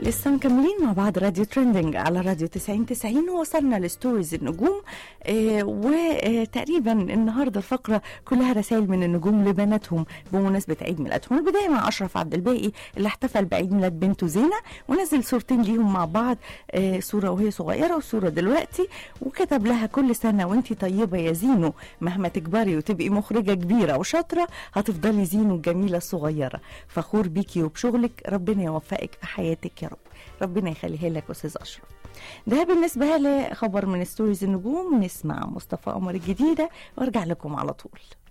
لسه مكملين مع بعض راديو ترندنج على راديو 90 90 ووصلنا لستوريز النجوم آه وتقريبا النهارده الفقره كلها رسائل من النجوم لبناتهم بمناسبه عيد ميلادهم البدايه مع اشرف عبد الباقي اللي احتفل بعيد ميلاد بنته زينه ونزل صورتين ليهم مع بعض آه صوره وهي صغيره وصوره دلوقتي وكتب لها كل سنه وانت طيبه يا زينو مهما تكبري وتبقي مخرجه كبيره وشاطره هتفضلي زينو الجميله الصغيره فخور بيكي وبشغلك ربنا يوفقك في حياتك يا رب ربنا يخليها لك استاذ اشرف ده بالنسبه لخبر من ستوريز النجوم نسمع مصطفى قمر الجديده وارجع لكم على طول